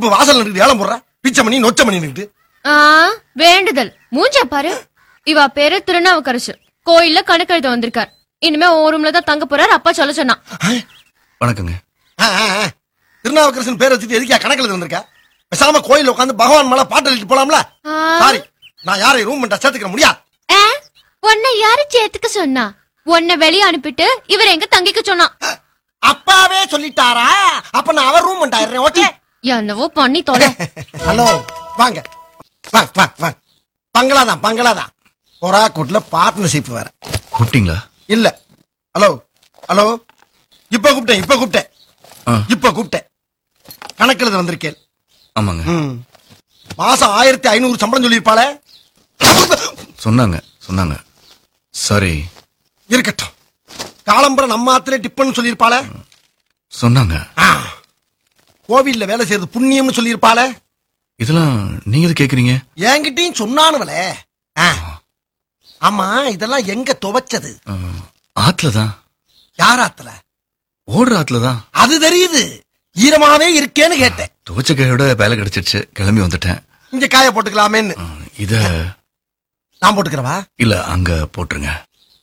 இப்ப வாசல் நின்று ஏலம் போடுற பிச்சை மணி நொச்ச மணி நின்று ஆ, வேண்டுதல் மூஞ்ச பாரு இவ பேரு திருநாவுக்கரசு கோயில்ல கணக்கெழுத வந்திருக்கார் இனிமே ஒரு ரூம்ல தான் தங்க போறார் அப்பா சொல்ல சொன்னான் வணக்கங்க திருநாவுக்கரசன் பேர் வச்சுட்டு எதுக்கா கணக்கில் வந்திருக்க பேசாம கோயில் உட்காந்து பகவான் மேல பாட்டு எழுதிட்டு போலாம்ல ஆ. சாரி நான் யாரையும் ரூம் பண்ண சேர்த்துக்கிற முடியா ஆ, உன்னை யாரு சேர்த்துக்க சொன்னா உன்னை வெளிய அனுப்பிட்டு இவர் எங்க தங்கிக்க சொன்னான் அப்பாவே சொல்லிட்டாரா அப்ப நான் அவர் ரூம் பண்ணிட்டாயிடுறேன் ஓகே என்னவோ பண்ணி தொலை ஹலோ வாங்க வாங்க வாங்க வாங்க பங்களாதான் பங்களாதான் ஒரா கூட்டுல பார்ட்னர்ஷிப் வேற கூப்பிட்டீங்களா இல்ல ஹலோ ஹலோ இப்ப கூப்பிட்டேன் இப்ப கூப்பிட்டேன் ஆ. இப்ப கூப்பிட்டேன் கணக்கில் வந்திருக்கேன் ஆமாங்க ம். மாசம் ஆயிரத்தி ஐநூறு சம்பளம் சொல்லியிருப்பாளே சொன்னாங்க சொன்னாங்க சாரி இருக்கட்டும் காலம்பரம் நம்ம ஆத்துல டிப்பன் சொல்லியிருப்பாளே சொன்னாங்க ஆ. கோவில்ல வேலை செய்யறது புண்ணியம்னு சொல்லியிருப்பாளே இதெல்லாம் நீங்க எது கேக்குறீங்க என்கிட்டயும் சொன்னானுவலே ஆ. ஆமா இதெல்லாம் எங்க துவைச்சது ஆ, ஆத்துல தான் யார் ஆத்துல ஓடுற ஆத்துல தான் அது தெரியுது ஈரமாவே இருக்கேன்னு கேட்டேன் துவச்ச கையோட வேலை கிடைச்சிருச்சு கிளம்பி வந்துட்டேன் இங்க காய போட்டுக்கலாமேன்னு ஆ, இத நான் போட்டுக்கிறவா இல்ல அங்க போட்டுருங்க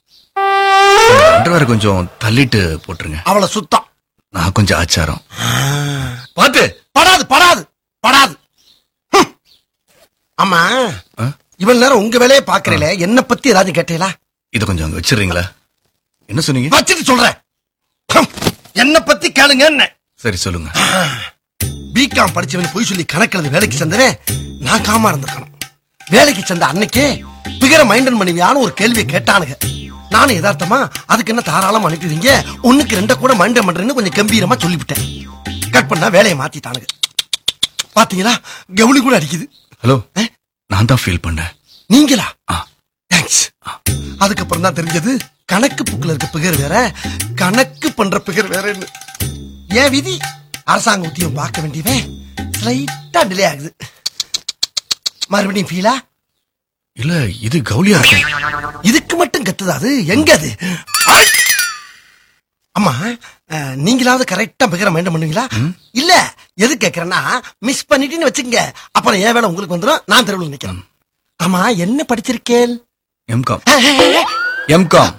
அண்டர்வேர் கொஞ்சம் தள்ளிட்டு போட்டுருங்க அவளை சுத்தம் நான் கொஞ்சம் ஆச்சாரம் பாத்து படாது படாது படாது ஹம். ஆமா ஆ, இவ்வளவு நேரம் உங்க வேலையை பாக்குறீல என்ன பத்தி ஏதாவது கேட்டீங்களா இத கொஞ்சம் அங்க வச்சிடுறீங்களா என்ன சொன்னீங்க வச்சுட்டு சொல்றேன் ஹம். என்ன பத்தி கேளுங்க என்ன சரி சொல்லுங்க பிகாம் படிச்சவன் போய் சொல்லி கணக்கில் வேலைக்கு சேர்ந்தவன் நான் காமா இருந்திருக்கணும் வேலைக்கு சேர்ந்த அன்னைக்கே பிகர மைண்டன் பண்ணுவியான்னு ஒரு கேள்வியை கேட்டானுங்க நானும் யதார்த்தமா அதுக்கு என்ன தாராளம் அனுப்பிடுவீங்க ஒண்ணுக்கு ரெண்ட கூட மைண்டன் பண்றேன்னு கொஞ்சம் கம்பீரமா சொல்லிவிட்டேன் கட் பண்ணா வேலையை மாத்திட்டானுங்க பாத்தீங்களா கவுளி கூட அடிக்குது ஹலோ ஆ? நான் தான் ஃபீல் பண்ணேன் நீங்களா ஆ, தேங்க்ஸ் அதுக்கப்புறம் தான் தெரிஞ்சது கணக்கு புக்கில் இருக்க பிகர் வேற கணக்கு பண்ற பிகர் வேறன்னு ஏன் விதி அரசாங்க உத்தியம் பார்க்க வேண்டியவன் ஸ்லைட்டா டிலே ஆகுது மறுபடியும் ஃபீலா இல்ல இது கவுலியா இருக்கும் இதுக்கு மட்டும் கத்துதா அது எங்க அது ஐ! அம்மா அஹ், நீங்களாவது கரெக்டா பிகர மைண்ட் பண்ணுவீங்களா இல்ல எது கேக்குறேன்னா மிஸ் பண்ணிட்டீன்னு வச்சுக்கங்க அப்புறம் ஏன் வேலை உங்களுக்கு வந்துடும் நான் தெருவில் நிக்கிறேன் ஆமா என்ன படிச்சிருக்கேன் எம்காம் எம்காம்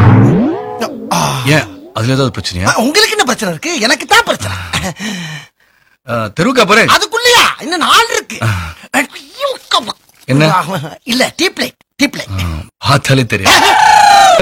ஏன் அதுல ஏதாவது பிரச்சனையா அஹ், உங்களுக்கு என்ன பிரச்சனை இருக்கு எனக்கு தான் பிரச்சனை ஆ, தெருவுக்கு அப்புறம் அதுக்குள்ளயா இன்னும் நாள் இருக்கு என்ன? இல்ல டீப்லைட் டீப்லைட் பார்த்தாலே தெரியும்